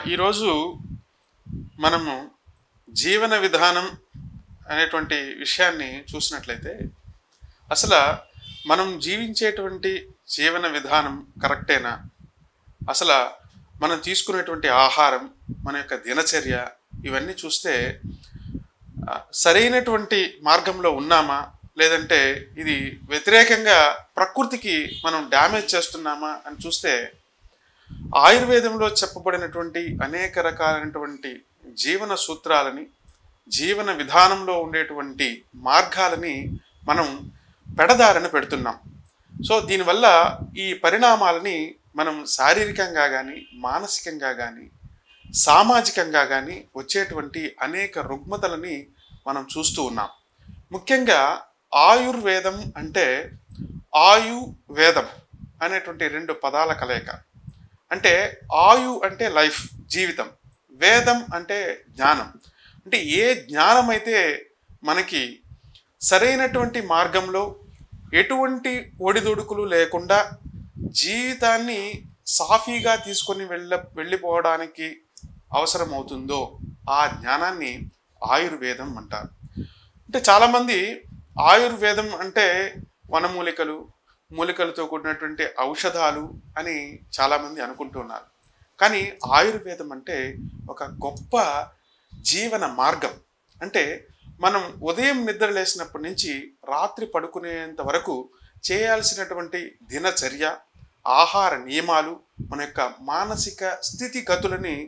ఈరోజు మనము జీవన విధానం అనేటువంటి విషయాన్ని చూసినట్లయితే అసలు మనం జీవించేటువంటి జీవన విధానం కరెక్టేనా అసలు మనం తీసుకునేటువంటి ఆహారం మన యొక్క దినచర్య ఇవన్నీ చూస్తే ఆ, సరైనటువంటి మార్గంలో ఉన్నామా లేదంటే ఇది వ్యతిరేకంగా ప్రకృతికి మనం డ్యామేజ్ చేస్తున్నామా అని చూస్తే ఆయుర్వేదంలో చెప్పబడినటువంటి అనేక రకాలైనటువంటి జీవన సూత్రాలని జీవన విధానంలో ఉండేటువంటి మార్గాలని మనం పెడదారని పెడుతున్నాం సో దీనివల్ల ఈ పరిణామాలని మనం శారీరకంగా కానీ మానసికంగా కానీ సామాజికంగా కానీ వచ్చేటువంటి అనేక రుగ్మతలని మనం చూస్తూ ఉన్నాం ముఖ్యంగా ఆయుర్వేదం అంటే ఆయు వేదం అనేటువంటి రెండు పదాల కలయిక అంటే ఆయు అంటే లైఫ్ జీవితం వేదం అంటే జ్ఞానం అంటే ఏ జ్ఞానం అయితే మనకి సరైనటువంటి మార్గంలో ఎటువంటి ఒడిదుడుకులు లేకుండా జీవితాన్ని సాఫీగా తీసుకొని వెళ్ళ వెళ్ళిపోవడానికి అవసరం అవుతుందో ఆ జ్ఞానాన్ని ఆయుర్వేదం అంటారు అంటే చాలామంది ఆయుర్వేదం అంటే వనమూలికలు మూలికలతో కూడినటువంటి ఔషధాలు అని చాలామంది అనుకుంటున్నారు కానీ ఆయుర్వేదం అంటే ఒక గొప్ప జీవన మార్గం అంటే మనం ఉదయం నిద్ర లేచినప్పటి నుంచి రాత్రి పడుకునేంత వరకు చేయాల్సినటువంటి దినచర్య ఆహార నియమాలు మన యొక్క మానసిక స్థితిగతులని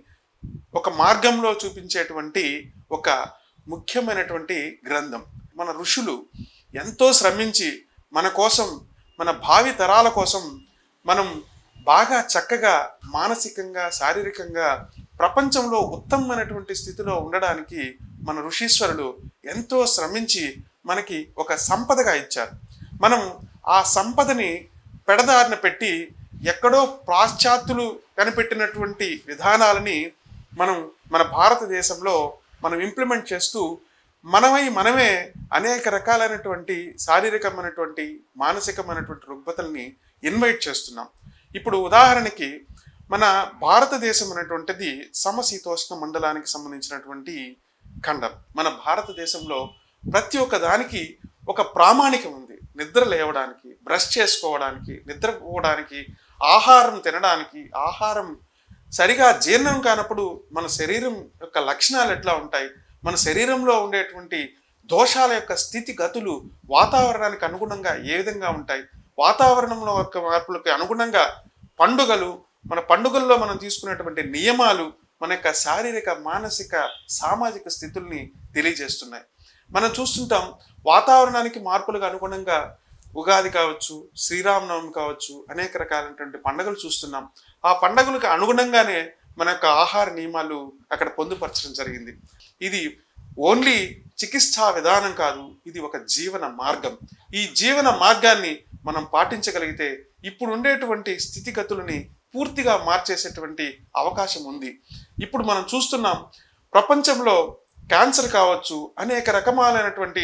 ఒక మార్గంలో చూపించేటువంటి ఒక ముఖ్యమైనటువంటి గ్రంథం మన ఋషులు ఎంతో శ్రమించి మన కోసం మన భావి తరాల కోసం మనం బాగా చక్కగా మానసికంగా శారీరకంగా ప్రపంచంలో ఉత్తమమైనటువంటి స్థితిలో ఉండడానికి మన ఋషీశ్వరులు ఎంతో శ్రమించి మనకి ఒక సంపదగా ఇచ్చారు మనం ఆ సంపదని పెడదారిన పెట్టి ఎక్కడో పాశ్చాత్యులు కనిపెట్టినటువంటి విధానాలని మనం మన భారతదేశంలో మనం ఇంప్లిమెంట్ చేస్తూ మనమై మనమే అనేక రకాలైనటువంటి శారీరకమైనటువంటి మానసికమైనటువంటి రుగ్మతల్ని ఇన్వైట్ చేస్తున్నాం ఇప్పుడు ఉదాహరణకి మన భారతదేశం అనేటువంటిది సమశీతోష్ణ మండలానికి సంబంధించినటువంటి ఖండం మన భారతదేశంలో ప్రతి ఒక్క దానికి ఒక ప్రామాణికం ఉంది నిద్ర లేవడానికి బ్రష్ చేసుకోవడానికి నిద్రపోవడానికి ఆహారం తినడానికి ఆహారం సరిగా జీర్ణం కానప్పుడు మన శరీరం యొక్క లక్షణాలు ఎట్లా ఉంటాయి మన శరీరంలో ఉండేటువంటి దోషాల యొక్క స్థితిగతులు వాతావరణానికి అనుగుణంగా ఏ విధంగా ఉంటాయి వాతావరణంలో యొక్క మార్పులకు అనుగుణంగా పండుగలు మన పండుగల్లో మనం తీసుకునేటువంటి నియమాలు మన యొక్క శారీరక మానసిక సామాజిక స్థితుల్ని తెలియజేస్తున్నాయి మనం చూస్తుంటాం వాతావరణానికి మార్పులకు అనుగుణంగా ఉగాది కావచ్చు శ్రీరామనవమి కావచ్చు అనేక రకాలైనటువంటి పండుగలు చూస్తున్నాం ఆ పండుగలకు అనుగుణంగానే మన యొక్క ఆహార నియమాలు అక్కడ పొందుపరచడం జరిగింది ఇది ఓన్లీ చికిత్సా విధానం కాదు ఇది ఒక జీవన మార్గం ఈ జీవన మార్గాన్ని మనం పాటించగలిగితే ఇప్పుడు ఉండేటువంటి స్థితిగతులని పూర్తిగా మార్చేసేటువంటి అవకాశం ఉంది ఇప్పుడు మనం చూస్తున్నాం ప్రపంచంలో క్యాన్సర్ కావచ్చు అనేక రకమాలైనటువంటి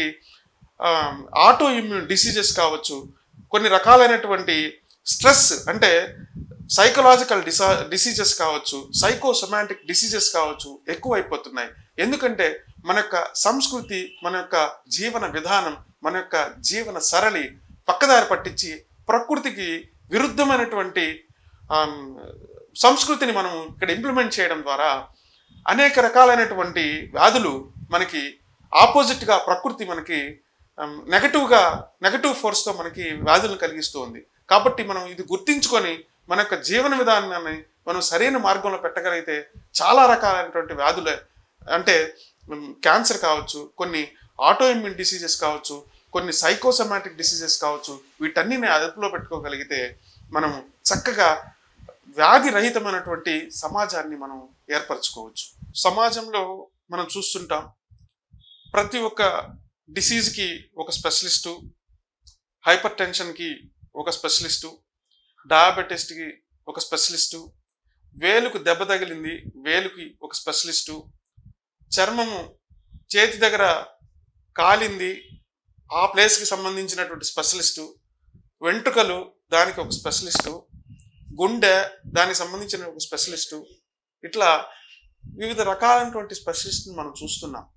ఆటో ఇమ్యూన్ డిసీజెస్ కావచ్చు కొన్ని రకాలైనటువంటి స్ట్రెస్ అంటే సైకలాజికల్ డిసా డిసీజెస్ కావచ్చు సైకోసొమాటిక్ డిసీజెస్ కావచ్చు ఎక్కువైపోతున్నాయి ఎందుకంటే మన యొక్క సంస్కృతి మన యొక్క జీవన విధానం మన యొక్క జీవన సరళి పక్కదారి పట్టించి ప్రకృతికి విరుద్ధమైనటువంటి ఆమ్, సంస్కృతిని మనం ఇక్కడ ఇంప్లిమెంట్ చేయడం ద్వారా అనేక రకాలైనటువంటి వ్యాధులు మనకి ఆపోజిట్గా ప్రకృతి మనకి ఆమ్, నెగటివ్గా నెగటివ్ ఫోర్స్తో మనకి వ్యాధులను కలిగిస్తూ ఉంది కాబట్టి మనం ఇది గుర్తించుకొని మన యొక్క జీవన విధానాన్ని మనం సరైన మార్గంలో పెట్టగలిగితే చాలా రకాలైనటువంటి వ్యాధులు అంటే ఉమ్, క్యాన్సర్ కావచ్చు కొన్ని ఆటో ఇమ్యూన్ డిసీజెస్ కావచ్చు కొన్ని సైకోసమాటిక్ డిసీజెస్ కావచ్చు వీటన్నిటిని అదుపులో పెట్టుకోగలిగితే మనం చక్కగా వ్యాధి రహితమైనటువంటి సమాజాన్ని మనం ఏర్పరచుకోవచ్చు సమాజంలో మనం చూస్తుంటాం ప్రతి ఒక్క డిసీజ్కి ఒక స్పెషలిస్టు హైపర్ టెన్షన్కి ఒక స్పెషలిస్టు డయాబెటిస్కి ఒక స్పెషలిస్టు వేలుకు దెబ్బ తగిలింది వేలుకి ఒక స్పెషలిస్టు చర్మము చేతి దగ్గర కాలింది ఆ ప్లేస్కి సంబంధించినటువంటి స్పెషలిస్టు వెంట్రుకలు దానికి ఒక స్పెషలిస్టు గుండె దానికి సంబంధించిన ఒక స్పెషలిస్టు ఇట్లా వివిధ రకాలైనటువంటి స్పెషలిస్ట్ని మనం చూస్తున్నాం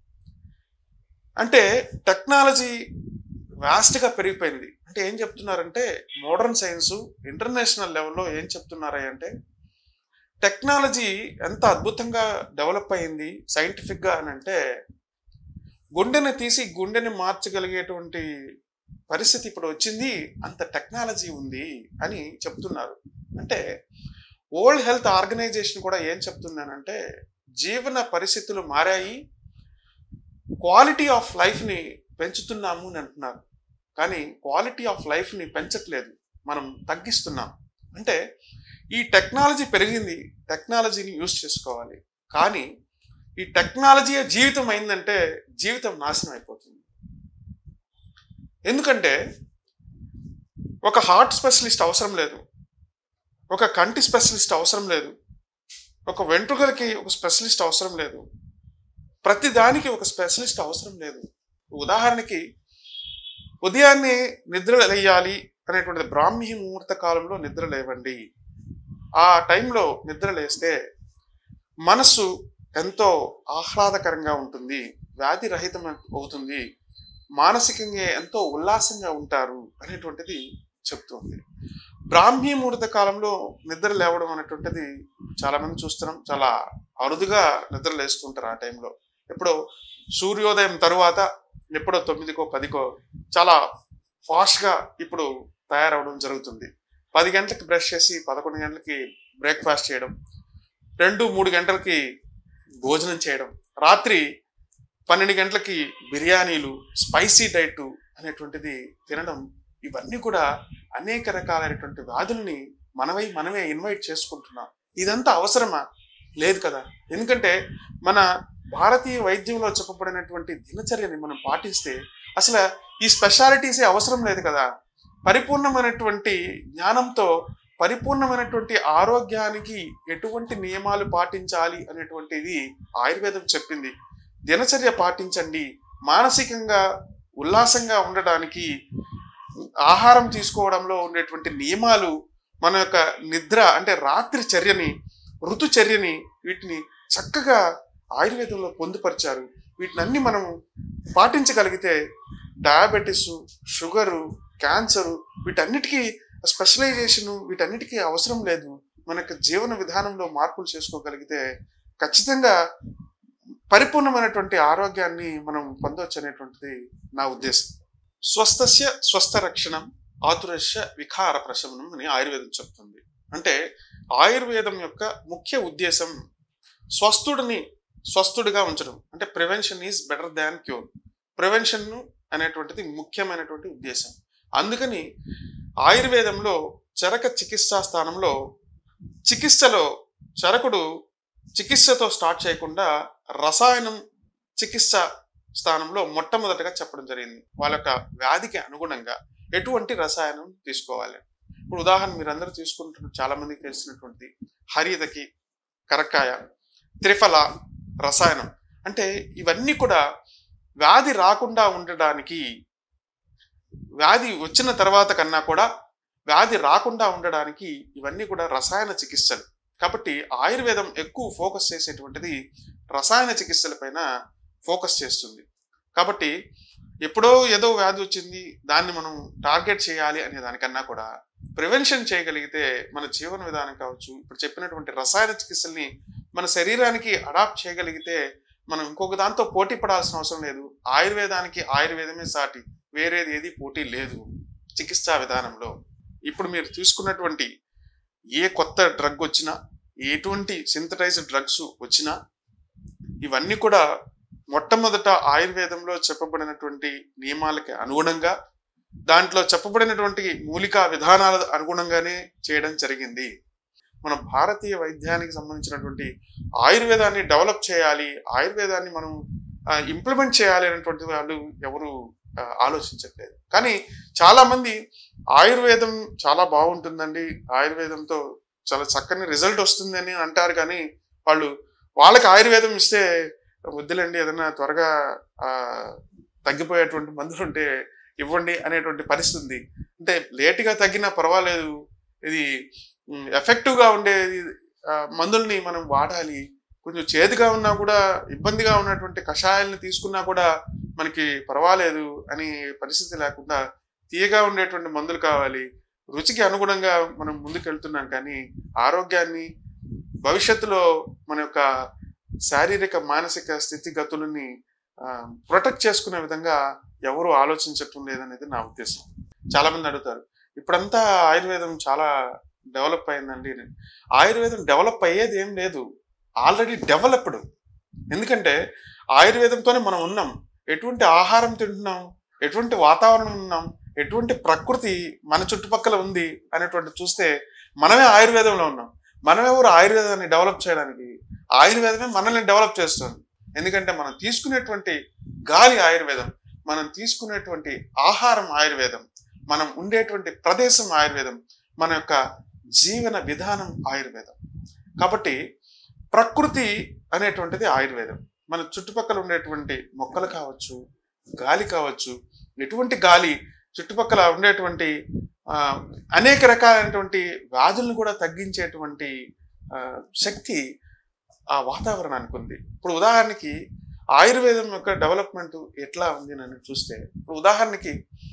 అంటే టెక్నాలజీ వ్యాస్ట్గా పెరిగిపోయింది అంటే ఏం చెప్తున్నారంటే మోడర్న్ సైన్స్ ఇంటర్నేషనల్ లెవెల్లో ఏం చెప్తున్నారా అంటే టెక్నాలజీ ఎంత అద్భుతంగా డెవలప్ అయింది సైంటిఫిక్గా అని అంటే గుండెని తీసి గుండెని మార్చగలిగేటువంటి పరిస్థితి ఇప్పుడు వచ్చింది అంత టెక్నాలజీ ఉంది అని చెప్తున్నారు అంటే వరల్డ్ హెల్త్ ఆర్గనైజేషన్ కూడా ఏం చెప్తుందనంటే జీవన పరిస్థితులు మారాయి క్వాలిటీ ఆఫ్ లైఫ్ని పెంచుతున్నాము అని అంటున్నారు కానీ క్వాలిటీ ఆఫ్ లైఫ్ని పెంచట్లేదు మనం తగ్గిస్తున్నాం అంటే ఈ టెక్నాలజీ పెరిగింది టెక్నాలజీని యూజ్ చేసుకోవాలి కానీ ఈ టెక్నాలజీ జీవితం అయిందంటే జీవితం నాశనం అయిపోతుంది ఎందుకంటే ఒక హార్ట్ స్పెషలిస్ట్ అవసరం లేదు ఒక కంటి స్పెషలిస్ట్ అవసరం లేదు ఒక వెంట్రుకలకి ఒక స్పెషలిస్ట్ అవసరం లేదు ప్రతి దానికి ఒక స్పెషలిస్ట్ అవసరం లేదు ఉదాహరణకి ఉదయాన్నే నిద్ర లేయాలి అనేటువంటిది బ్రాహ్మీ ముహూర్త కాలంలో నిద్ర లేవండి ఆ టైంలో నిద్ర లేస్తే మనస్సు ఎంతో ఆహ్లాదకరంగా ఉంటుంది వ్యాధి రహితం అవుతుంది మానసికంగా ఎంతో ఉల్లాసంగా ఉంటారు అనేటువంటిది చెప్తుంది బ్రాహ్మీ ముహూర్త కాలంలో నిద్ర లేవడం అనేటువంటిది చాలా మంది చూస్తున్నాం చాలా అరుదుగా నిద్ర లేస్తుంటారు ఆ టైంలో ఎప్పుడో సూర్యోదయం తరువాత ఎప్పుడో తొమ్మిదికో పదికో చాలా ఫాస్ట్గా ఇప్పుడు తయారవడం జరుగుతుంది పది గంటలకి బ్రష్ చేసి పదకొండు గంటలకి బ్రేక్ఫాస్ట్ చేయడం రెండు మూడు గంటలకి భోజనం చేయడం రాత్రి పన్నెండు గంటలకి బిర్యానీలు స్పైసీ డైట్ అనేటువంటిది తినడం ఇవన్నీ కూడా అనేక రకాలైనటువంటి వ్యాధుల్ని మనమై మనమే ఇన్వైట్ చేసుకుంటున్నాం ఇదంతా అవసరమా లేదు కదా ఎందుకంటే మన భారతీయ వైద్యంలో చెప్పబడినటువంటి దినచర్యని మనం పాటిస్తే అసలు ఈ స్పెషాలిటీసే అవసరం లేదు కదా పరిపూర్ణమైనటువంటి జ్ఞానంతో పరిపూర్ణమైనటువంటి ఆరోగ్యానికి ఎటువంటి నియమాలు పాటించాలి అనేటువంటిది ఆయుర్వేదం చెప్పింది దినచర్య పాటించండి మానసికంగా ఉల్లాసంగా ఉండడానికి ఆహారం తీసుకోవడంలో ఉండేటువంటి నియమాలు మన యొక్క నిద్ర అంటే రాత్రి చర్యని ఋతుచర్యని వీటిని చక్కగా ఆయుర్వేదంలో పొందుపరిచారు వీటినన్నీ మనం పాటించగలిగితే డయాబెటీస్ షుగరు క్యాన్సరు వీటన్నిటికీ స్పెషలైజేషన్ వీటన్నిటికీ అవసరం లేదు మనకు జీవన విధానంలో మార్పులు చేసుకోగలిగితే ఖచ్చితంగా పరిపూర్ణమైనటువంటి ఆరోగ్యాన్ని మనం పొందవచ్చు అనేటువంటిది నా ఉద్దేశం స్వస్థస్య స్వస్థ రక్షణం ఆతురస్య వికార ప్రశమనం అని ఆయుర్వేదం చెప్తుంది అంటే ఆయుర్వేదం యొక్క ముఖ్య ఉద్దేశం స్వస్థుడిని స్వస్థుడిగా ఉంచడం అంటే prevention is better than cure prevention అనేటువంటిది ముఖ్యమైనటువంటి ఉద్దేశం అందుకని ఆయుర్వేదంలో చరక చికిత్సా స్థానంలో చికిత్సలో చరకుడు చికిత్సతో స్టార్ట్ చేయకుండా రసాయనం చికిత్స స్థానంలో మొట్టమొదటగా చెప్పడం జరిగింది వాళ్ళ యొక్క వ్యాధికి అనుగుణంగా ఎటువంటి రసాయనం తీసుకోవాలి ఇప్పుడు ఉదాహరణ మీరందరూ తీసుకుంటున్న చాలా మందికి తెలిసినటువంటి హరితకి కరక్కాయ త్రిఫల రసాయనం అంటే ఇవన్నీ కూడా వ్యాధి రాకుండా ఉండడానికి వ్యాధి వచ్చిన తర్వాత కన్నా కూడా వ్యాధి రాకుండా ఉండడానికి ఇవన్నీ కూడా రసాయన చికిత్సలు కాబట్టి ఆయుర్వేదం ఎక్కువ ఫోకస్ చేసేటువంటిది రసాయన చికిత్సలపైన ఫోకస్ చేస్తుంది కాబట్టి ఎప్పుడో ఏదో వ్యాధి వచ్చింది దాన్ని మనం టార్గెట్ చేయాలి అనే దానికన్నా కూడా ప్రివెన్షన్ చేయగలిగితే మన జీవన విధానం కావచ్చు ఇప్పుడు చెప్పినటువంటి రసాయన చికిత్సల్ని మన శరీరానికి అడాప్ట్ చేయగలిగితే మనం ఇంకొక దాంతో పోటీ పడాల్సిన అవసరం లేదు ఆయుర్వేదానికి ఆయుర్వేదమే సాటి వేరేది ఏది పోటీ లేదు చికిత్సా విధానంలో ఇప్పుడు మీరు తీసుకున్నటువంటి ఏ కొత్త డ్రగ్ వచ్చినా ఎటువంటి సింథటైజ్డ్ డ్రగ్స్ వచ్చినా ఇవన్నీ కూడా మొట్టమొదట ఆయుర్వేదంలో చెప్పబడినటువంటి నియమాలకి అనుగుణంగా దాంట్లో చెప్పబడినటువంటి మూలికా విధానాల అనుగుణంగానే చేయడం జరిగింది మన భారతీయ వైద్యానికి సంబంధించినటువంటి ఆయుర్వేదాన్ని డెవలప్ చేయాలి ఆయుర్వేదాన్ని మనం ఇంప్లిమెంట్ చేయాలి అనేటువంటి వాళ్ళు ఎవరు ఆ, ఆలోచించట్లేదు కానీ చాలా మంది ఆయుర్వేదం చాలా బాగుంటుందండి ఆయుర్వేదంతో చాలా చక్కని రిజల్ట్ వస్తుందని అంటారు కానీ వాళ్ళు వాళ్ళకి ఆయుర్వేదం ఇస్తే వద్దులండి ఏదైనా త్వరగా ఆ, తగ్గిపోయేటువంటి మందులు ఉంటే ఇవ్వండి అనేటువంటి పరిస్థితి ఉంది అంటే లేటుగా తగ్గినా పర్వాలేదు ఇది ఎఫెక్టివ్గా ఉండేది ఆ, మందుల్ని మనం వాడాలి కొంచెం చేదుగా ఉన్నా కూడా ఇబ్బందిగా ఉన్నటువంటి కషాయాలను తీసుకున్నా కూడా మనకి పర్వాలేదు అని పరిస్థితి లేకుండా తీయగా ఉండేటువంటి మందులు కావాలి రుచికి అనుగుణంగా మనం ముందుకు వెళ్తున్నాం కానీ ఆరోగ్యాన్ని భవిష్యత్తులో మన యొక్క శారీరక మానసిక స్థితిగతులని ప్రొటెక్ట్ చేసుకునే విధంగా ఎవరు ఆలోచించటం లేదనేది నా ఉద్దేశం చాలా మంది అడుగుతారు ఇప్పుడంతా ఆయుర్వేదం చాలా డెవలప్ అయిందండి అని. ఆయుర్వేదం డెవలప్ అయ్యేది ఏం లేదు ఆల్రెడీ డెవలప్డ్ ఎందుకంటే ఆయుర్వేదంతోనే మనం ఉన్నాం ఎటువంటి ఆహారం తింటున్నాం ఎటువంటి వాతావరణం ఉన్నాం ఎటువంటి ప్రకృతి మన చుట్టుపక్కల ఉంది అనేటువంటి చూస్తే మనమే ఆయుర్వేదంలో ఉన్నాం మనమెవరు ఆయుర్వేదాన్ని డెవలప్ చేయడానికి ఆయుర్వేదమే మనల్ని డెవలప్ చేస్తుంది ఎందుకంటే మనం తీసుకునేటువంటి గాలి ఆయుర్వేదం మనం తీసుకునేటువంటి ఆహారం ఆయుర్వేదం మనం ఉండేటువంటి ప్రదేశం ఆయుర్వేదం మన యొక్క జీవన విధానం ఆయుర్వేదం కాబట్టి ప్రకృతి అనేటువంటిది ఆయుర్వేదం మన చుట్టుపక్కల ఉండేటువంటి మొక్కలు కావచ్చు గాలి కావచ్చు ఎటువంటి గాలి చుట్టుపక్కల ఉండేటువంటి ఆ, అనేక రకాలైనటువంటి వ్యాధులను కూడా తగ్గించేటువంటి ఆ, శక్తి ఆ వాతావరణానికి ఉంది ఇప్పుడు ఉదాహరణకి ఆయుర్వేదం యొక్క డెవలప్మెంట్ ఎట్లా ఉంది అని చూస్తే ఇప్పుడు ఉదాహరణకి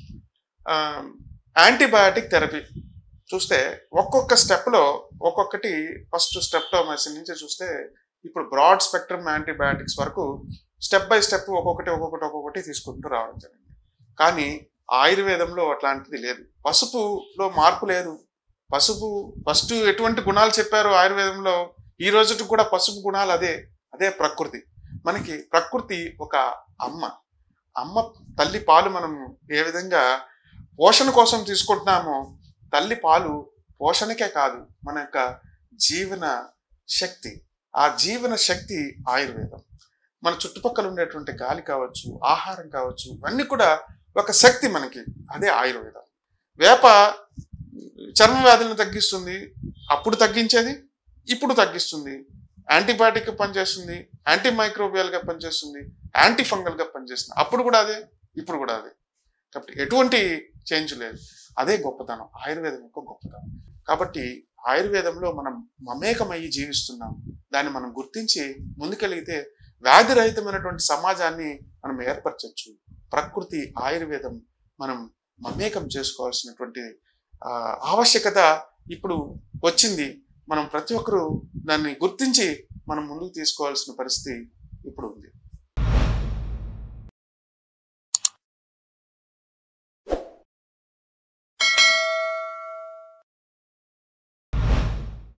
యాంటీబయాటిక్ థెరపీ చూస్తే ఒక్కొక్క స్టెప్లో ఒక్కొక్కటి ఫస్ట్ స్టెప్టోమైసిన్ నుంచి చూస్తే ఇప్పుడు బ్రాడ్ స్పెక్ట్రమ్ యాంటీబయాటిక్స్ వరకు స్టెప్ బై స్టెప్ ఒక్కొక్కటి ఒక్కొక్కటి ఒక్కొక్కటి తీసుకుంటూ రావడం జరిగింది కానీ ఆయుర్వేదంలో అట్లాంటిది లేదు పసుపులో మార్పు లేదు పసుపు ఫస్ట్ ఎటువంటి గుణాలు చెప్పారు ఆయుర్వేదంలో ఈ రోజుకి కూడా పసుపు గుణాలు అదే అదే ప్రకృతి మనకి ప్రకృతి ఒక అమ్మ అమ్మ తల్లి పాలు మనం ఏ విధంగా పోషణ కోసం తీసుకుంటున్నామో తల్లి పాలు పోషణకే కాదు మన యొక్క జీవన శక్తి ఆ జీవన శక్తి ఆయుర్వేదం మన చుట్టుపక్కల ఉండేటువంటి గాలి కావచ్చు ఆహారం కావచ్చు ఇవన్నీ కూడా ఒక శక్తి మనకి అదే ఆయుర్వేదం వేప చర్మ వ్యాధులను తగ్గిస్తుంది అప్పుడు తగ్గించేది ఇప్పుడు తగ్గిస్తుంది యాంటీబయాటిక్ పనిచేస్తుంది యాంటీ మైక్రోబియల్గా పనిచేస్తుంది యాంటీ ఫంగల్గా పనిచేస్తుంది అప్పుడు కూడా అదే ఇప్పుడు కూడా అదే కాబట్టి ఎటువంటి చేంజ్ లేదు అదే గొప్పతనం ఆయుర్వేదం యొక్క గొప్పతనం కాబట్టి ఆయుర్వేదంలో మనం మమేకమయ్యి జీవిస్తున్నాం దాన్ని మనం గుర్తించి ముందుకెళ్ళితే వ్యాధి రహితమైనటువంటి సమాజాన్ని మనం ఏర్పరచవచ్చు ప్రకృతి ఆయుర్వేదం మనం మమేకం చేసుకోవాల్సినటువంటి ఆ, ఆవశ్యకత ఇప్పుడు వచ్చింది మనం ప్రతి ఒక్కరూ దాన్ని గుర్తించి మనం ముందుకు తీసుకోవాల్సిన పరిస్థితి ఇప్పుడు ఉంది